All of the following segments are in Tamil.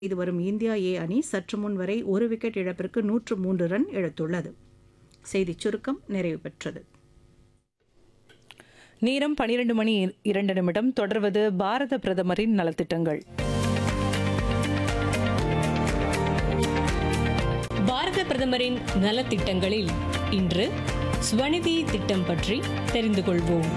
இது வரும் இந்தியா ஏ அணி சற்று முன் வரை ஒரு விக்கெட் இழப்பிற்கு நூற்று மூன்று ரன் எடுத்துள்ளது செய்திச் சுருக்கம் நிறைவு பெற்றது நேரம் பனிரெண்டு மணி இரண்டு நிமிடம் தொடர்வது பாரத பிரதமரின் நலத்திட்டங்கள் பாரத பிரதமரின் நலத்திட்டங்களில் இன்று ஸ்வநிதி திட்டம் பற்றி தெரிந்து கொள்வோம்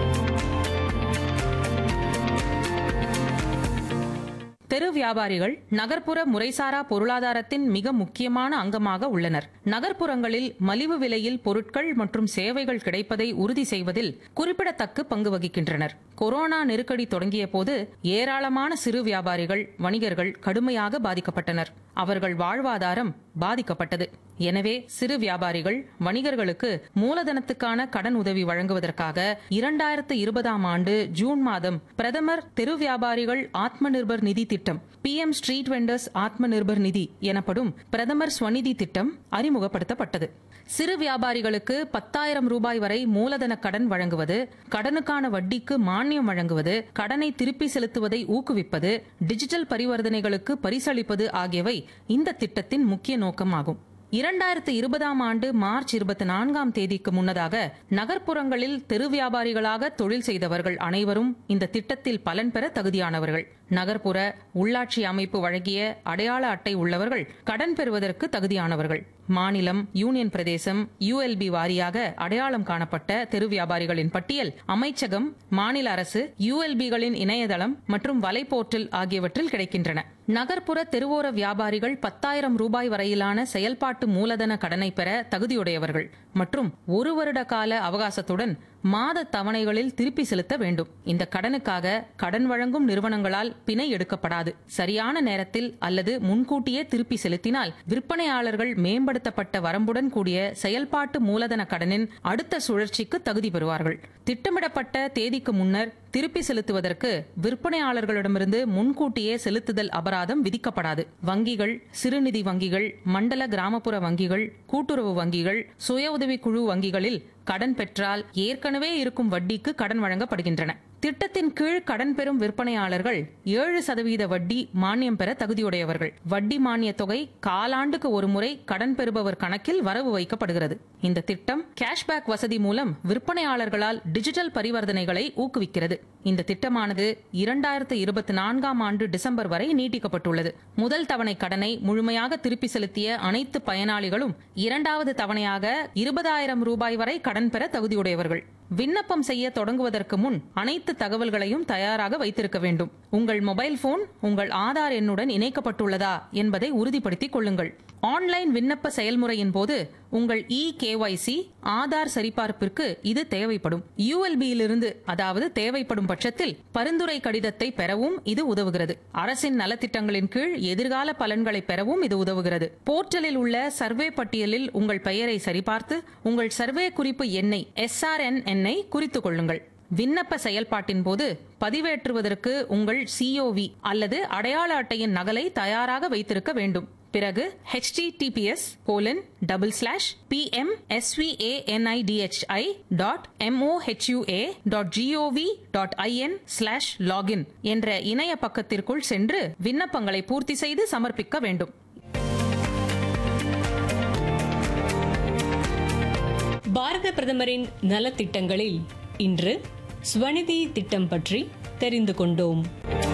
தெரு வியாபாரிகள் நகர்ப்புற முறைசாரா பொருளாதாரத்தின் மிக முக்கியமான அங்கமாக உள்ளனர் நகர்ப்புறங்களில் மலிவு விலையில் பொருட்கள் மற்றும் சேவைகள் கிடைப்பதை உறுதி செய்வதில் குறிப்பிடத்தக்க பங்கு வகிக்கின்றனர் கொரோனா நெருக்கடி தொடங்கிய போது ஏராளமான சிறு வியாபாரிகள் வணிகர்கள் கடுமையாக பாதிக்கப்பட்டனர் அவர்கள் வாழ்வாதாரம் பாதிக்கப்பட்டது எனவே சிறு வியாபாரிகள் வணிகர்களுக்கு மூலதனத்துக்கான கடன் உதவி வழங்குவதற்காக இரண்டாயிரத்து இருபதாம் ஆண்டு ஜூன் மாதம் பிரதமர் தெரு வியாபாரிகள் ஆத்ம நிர்பர் நிதி திட்டம் பி எம் ஸ்ட்ரீட் வெண்டர்ஸ் ஆத்ம நிர்பர் நிதி எனப்படும் பிரதமர் ஸ்வநிதி திட்டம் அறிமுகப்படுத்தப்பட்டது சிறு வியாபாரிகளுக்கு பத்தாயிரம் ரூபாய் வரை மூலதன கடன் வழங்குவது கடனுக்கான வட்டிக்கு மானியம் வழங்குவது கடனை திருப்பி செலுத்துவதை ஊக்குவிப்பது டிஜிட்டல் பரிவர்த்தனைகளுக்கு பரிசளிப்பது ஆகியவை இந்த திட்டத்தின் முக்கிய நோக்கமாகும் இரண்டாயிரத்து இருபதாம் ஆண்டு மார்ச் இருபத்தி நான்காம் தேதிக்கு முன்னதாக நகர்ப்புறங்களில் தெரு வியாபாரிகளாக தொழில் செய்தவர்கள் அனைவரும் இந்த திட்டத்தில் பலன் பெற தகுதியானவர்கள் நகர்ப்புற உள்ளாட்சி அமைப்பு வழங்கிய அடையாள அட்டை உள்ளவர்கள் கடன் பெறுவதற்கு தகுதியானவர்கள் மாநிலம் யூனியன் பிரதேசம் யுஎல்பி வாரியாக அடையாளம் காணப்பட்ட தெரு வியாபாரிகளின் பட்டியல் அமைச்சகம் மாநில அரசு யுஎல்பிகளின் இணையதளம் மற்றும் வலைப்போர்ட்டல் ஆகியவற்றில் கிடைக்கின்றன நகர்ப்புற தெருவோர வியாபாரிகள் பத்தாயிரம் ரூபாய் வரையிலான செயல்பாட்டு மூலதன கடனை பெற தகுதியுடையவர்கள் மற்றும் ஒரு வருட கால அவகாசத்துடன் மாத தவணைகளில் திருப்பி செலுத்த வேண்டும் இந்த கடனுக்காக கடன் வழங்கும் நிறுவனங்களால் பிணை எடுக்கப்படாது சரியான நேரத்தில் அல்லது முன்கூட்டியே திருப்பி செலுத்தினால் விற்பனையாளர்கள் மேம்படுத்தப்பட்ட வரம்புடன் கூடிய செயல்பாட்டு மூலதன கடனின் அடுத்த சுழற்சிக்கு தகுதி பெறுவார்கள் திட்டமிடப்பட்ட தேதிக்கு முன்னர் திருப்பி செலுத்துவதற்கு விற்பனையாளர்களிடமிருந்து முன்கூட்டியே செலுத்துதல் அபராதம் விதிக்கப்படாது வங்கிகள் சிறுநிதி வங்கிகள் மண்டல கிராமப்புற வங்கிகள் கூட்டுறவு வங்கிகள் சுய உதவிக்குழு வங்கிகளில் கடன் பெற்றால் ஏற்கனவே இருக்கும் வட்டிக்கு கடன் வழங்கப்படுகின்றன திட்டத்தின் கீழ் கடன் பெறும் விற்பனையாளர்கள் ஏழு சதவீத வட்டி மானியம் பெற தகுதியுடையவர்கள் வட்டி மானிய தொகை காலாண்டுக்கு ஒரு முறை கடன் பெறுபவர் கணக்கில் வரவு வைக்கப்படுகிறது இந்த திட்டம் கேஷ்பேக் வசதி மூலம் விற்பனையாளர்களால் டிஜிட்டல் பரிவர்த்தனைகளை ஊக்குவிக்கிறது இந்த திட்டமானது இரண்டாயிரத்து இருபத்தி நான்காம் ஆண்டு டிசம்பர் வரை நீட்டிக்கப்பட்டுள்ளது முதல் தவணை கடனை முழுமையாக திருப்பி செலுத்திய அனைத்து பயனாளிகளும் இரண்டாவது தவணையாக இருபதாயிரம் ரூபாய் வரை கடன் பெற தகுதியுடையவர்கள் விண்ணப்பம் செய்ய தொடங்குவதற்கு முன் அனைத்து தகவல்களையும் தயாராக வைத்திருக்க வேண்டும் உங்கள் மொபைல் போன் உங்கள் ஆதார் எண்ணுடன் இணைக்கப்பட்டுள்ளதா என்பதை உறுதிப்படுத்திக் கொள்ளுங்கள் ஆன்லைன் விண்ணப்ப செயல்முறையின் போது உங்கள் இ கேஒய்சி ஆதார் சரிபார்ப்பிற்கு இது தேவைப்படும் யூஎல்பியிலிருந்து அதாவது தேவைப்படும் பட்சத்தில் பரிந்துரை கடிதத்தை பெறவும் இது உதவுகிறது அரசின் நலத்திட்டங்களின் கீழ் எதிர்கால பலன்களை பெறவும் இது உதவுகிறது போர்ட்டலில் உள்ள சர்வே பட்டியலில் உங்கள் பெயரை சரிபார்த்து உங்கள் சர்வே குறிப்பு எண்ணை எஸ்ஆர்என் எண்ணை குறித்துக் கொள்ளுங்கள் விண்ணப்ப செயல்பாட்டின் போது பதிவேற்றுவதற்கு உங்கள் சிஓவி அல்லது அடையாள அட்டையின் நகலை தயாராக வைத்திருக்க வேண்டும் பிறகு HTTPS colon double slash PM SVANIDHI dot MOHUA dot GOV dot IN slash login என்ற இணைய பக்கத்திற்குள் சென்று விண்ணப்பங்களை பூர்த்தி செய்து சமர்ப்பிக்க வேண்டும் பாரத பிரதமரின் நலத்திட்டங்களில் இன்று ஸ்வநிதி திட்டம் பற்றி தெரிந்து கொண்டோம்